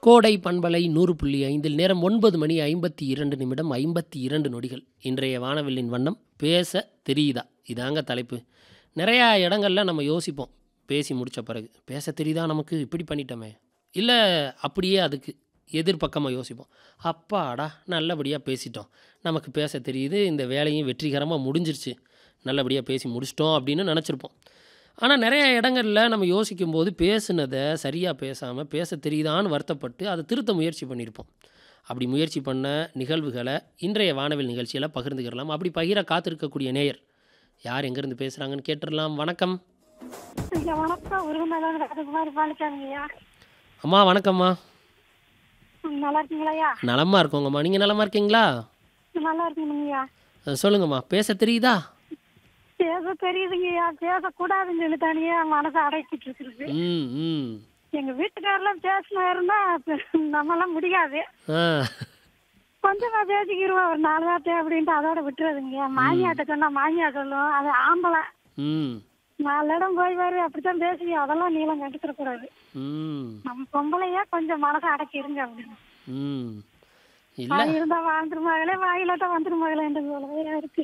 கோடை பண்பலை நூறு புள்ளி ஐந்தில் நேரம் ஒன்பது மணி ஐம்பத்தி இரண்டு நிமிடம் ஐம்பத்தி இரண்டு நொடிகள் இன்றைய வானவில்லின் வண்ணம் பேச தெரியுதா இதாங்க தலைப்பு நிறையா இடங்கள்ல நம்ம யோசிப்போம் பேசி முடித்த பிறகு பேச தெரியுதா நமக்கு இப்படி பண்ணிட்டோமே இல்லை அப்படியே அதுக்கு எதிர்பக்கமாக யோசிப்போம் அப்பாடா நல்லபடியாக பேசிட்டோம் நமக்கு பேச தெரியுது இந்த வேலையும் வெற்றிகரமாக முடிஞ்சிருச்சு நல்லபடியாக பேசி முடிச்சிட்டோம் அப்படின்னு நினச்சிருப்போம் ஆனால் நிறைய இடங்கள்ல நம்ம யோசிக்கும்போது பேசுனதை சரியாக பேசாமல் பேச தெரியுதான்னு வருத்தப்பட்டு அதை திருத்த முயற்சி பண்ணியிருப்போம் அப்படி முயற்சி பண்ண நிகழ்வுகளை இன்றைய வானவில் நிகழ்ச்சியில் பகிர்ந்துக்கிறலாம் அப்படி பகிர காத்திருக்கக்கூடிய நேயர் யார் எங்கேருந்து பேசுகிறாங்கன்னு கேட்டுடலாம் வணக்கம் ஐயா வணக்கம் உருவமேலான ராஜகுமாரி பாலிச்சாமிங்கய்யா அம்மா வணக்கம்மா ம், நல்லா இருக்கீங்களா ஐயா நலமாக இருக்கோங்கம்மா நீங்கள் நலமாக இருக்கீங்களா நல்லா இருக்கீங்கய்யா அஹ் சொல்லுங்கம்மா பேச தெரியுதா பேச தெரியுதுங்கய்யா பேசக்கூடாதுன்னு சொல்லி தனியா மனசை அடைச்சிட்டு இருக்குது ம் ம் எங்க வீட்டுக்காரெல்லாம் பேசினாருன்னா நம்மளாம் முடியாது ஆ கொஞ்சமா பேசிக்கிருவோம் ஒரு நாலு வார்த்தை அப்படின்ட்டு அதோட விட்டுறதுங்க மாமியாட்ட சொன்னா மாமியா சொல்லும் அது ஆம்பளை ம் நாலு இடம் போய் வரு அப்படித்தான் பேசுவீங்க அதெல்லாம் நீளம் கண்டுக்கிற கூடாது ம் நம்ம பொம்பளையா கொஞ்சம் மனசை அடக்கிடுங்க அப்படின்னு ம் இல்லை வாய் இருந்தா வாழ்ந்துருமாங்களே வாயிலாட்டம் வந்துருமாங்களே போலவே இருக்கு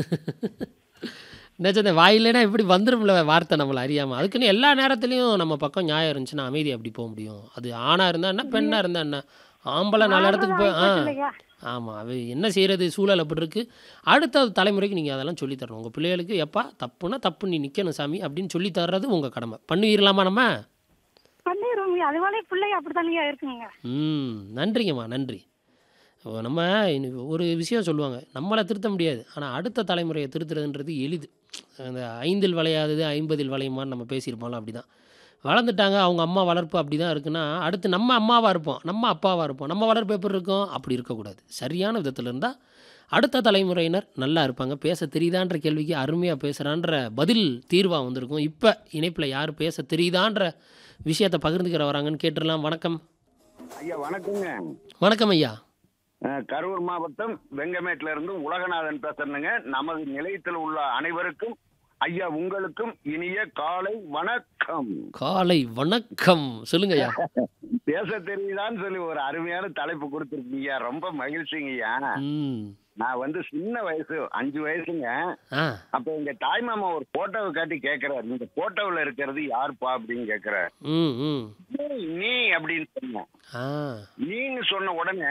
நிஜம் வாயிலேனா இப்படி வந்துரும்ல வார்த்தை நம்மளை அறியாமல் அதுக்குன்னு எல்லா நேரத்துலையும் நம்ம பக்கம் நியாயம் இருந்துச்சுன்னா அமைதி அப்படி போக முடியும் அது ஆணாக இருந்தா என்ன பெண்ணாக இருந்தா என்ன ஆம்பளை நல்ல இடத்துக்கு போய் ஆ இல்லையா ஆமாம் அது என்ன செய்கிறது சூழல் அப்படி இருக்குது அடுத்த தலைமுறைக்கு நீங்கள் அதெல்லாம் சொல்லித் தரணும் உங்கள் பிள்ளைகளுக்கு எப்பா தப்புனா தப்பு நீ நிற்கணும் சாமி அப்படின்னு சொல்லி தர்றது உங்கள் கடமை பண்ணிடலாமா நம்ம பண்ணிடுவோங்க அதுவாலே பிள்ளை அப்படித்தானே இருக்குங்க ம் நன்றிங்கம்மா நன்றி இப்போ நம்ம இனி ஒரு விஷயம் சொல்லுவாங்க நம்மளை திருத்த முடியாது ஆனால் அடுத்த தலைமுறையை திருத்துறதுன்றது எளிது அந்த ஐந்தில் வளையாதது ஐம்பதில் வளையுமான்னு நம்ம பேசியிருப்போம்ல அப்படி தான் வளர்ந்துட்டாங்க அவங்க அம்மா வளர்ப்பு அப்படி தான் இருக்குன்னா அடுத்து நம்ம அம்மாவாக இருப்போம் நம்ம அப்பாவாக இருப்போம் நம்ம வளர்ப்பு எப்படி இருக்கும் அப்படி இருக்கக்கூடாது சரியான விதத்தில் இருந்தால் அடுத்த தலைமுறையினர் நல்லா இருப்பாங்க பேச தெரியுதான்ற கேள்விக்கு அருமையாக பேசுகிறான்ற பதில் தீர்வாக வந்திருக்கும் இப்போ இணைப்பில் யார் பேச தெரியுதான்ற விஷயத்தை பகிர்ந்துக்கிற வராங்கன்னு கேட்டுடலாம் வணக்கம் ஐயா வணக்கங்க வணக்கம் ஐயா அஹ், கரூர் மாவட்டம் வெங்கமேட்ல இருந்து உலகநாதன் பேசுறேனுங்க நமது நிலையத்தில் உள்ள அனைவருக்கும் ஐயா உங்களுக்கும் இனிய காலை வணக்கம் காலை வணக்கம் சொல்லுங்க ஐயா பேச தெரியுதான்னு சொல்லி ஒரு அருமையான தலைப்பு கொடுத்துருக்கீங்க ரொம்ப மகிழ்ச்சிங்கய்யா ம் நான் வந்து சின்ன வயசு அஞ்சு வயசுங்க ஆ அப்ப எங்க தாய் மாமா ஒரு போட்டோவை காட்டி கேக்குறாரு இந்த போட்டோவில் இருக்கிறது யாருப்பா அப்படின்னு கேக்குறாரு ம் ம் "நீ, நீ அப்படின்னு சொன்னேன் ஆ நீன்னு சொன்ன உடனே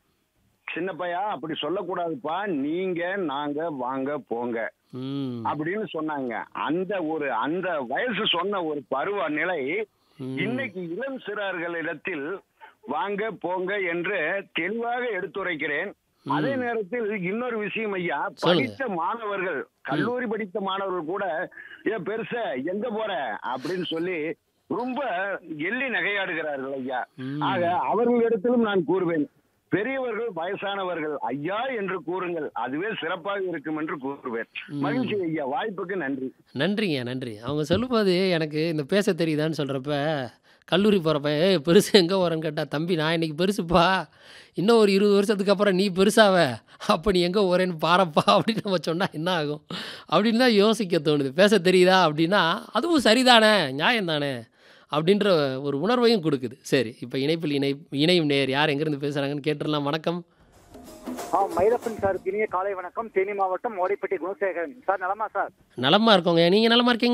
சின்ன பையா அப்படி சொல்லக்கூடாதுப்பா நீங்க நாங்க வாங்க போங்க ம் அப்படின்னு சொன்னாங்க அந்த ஒரு அந்த வயசு சொன்ன ஒரு பருவ நிலை ம். இன்னைக்கு இளம் சிறார்களிடத்தில் வாங்க போங்க என்று தெளிவாக எடுத்துரைக்கிறேன் அதே நேரத்தில் இன்னொரு விஷயம் ஐயா சொல்லுங்க. படித்த மாணவர்கள் கல்லூரி படித்த மாணவர்கள் கூட ஏன் பெருச எங்க போற அப்படின்னு சொல்லி ரொம்ப எள்ளி நகையாடுகிறார்கள் ஐயா ம். ஆக அவர்களிடத்திலும் நான் கூறுவேன் பெரியவர்கள் வயசானவர்கள் ஐயா என்று கூறுங்கள் அதுவே சிறப்பாக இருக்கும் என்று கூறுவேன் மகிழ்ச்சி ஐயா வாய்ப்புக்கு நன்றி நன்றிங்க நன்றி அவங்க சொல்லும்போது எனக்கு இந்த பேச தெரியுதான்னு சொல்கிறப்ப கல்லூரி போகிறப்ப ஏய் பெருசு எங்கே வரேன்னு கேட்டால் தம்பி நான் இன்னைக்கு பெருசுப்பா இன்னும் ஒரு இருபது வருஷத்துக்கு அப்புறம் நீ பெருசாவ அப்போ நீ எங்கே வரேன்னு பாரப்பா அப்படின்னு நம்ம சொன்னால் என்ன ஆகும் அப்படின்னு தான் யோசிக்க தோணுது பேச தெரியுதா அப்படின்னா அதுவும் சரிதானே நியாயம் தானே அப்படின்ற ஒரு உணர்வையும் கொடுக்குது சரி இப்போ இணைப்பில் இணை இணையும் நேர் யார் எங்கேருந்து பேசுகிறாங்கன்னு கேட்டுடலாம் வணக்கம் ஆ மயிலப்பன் சாருக்கு இனிய காலை வணக்கம் தேனி மாவட்டம் ஓடிப்பட்டி குணசேகரன் சார் நலமா சார் நலமாக இருக்கோங்க நீங்கள் நலமாக இருக்கீங்க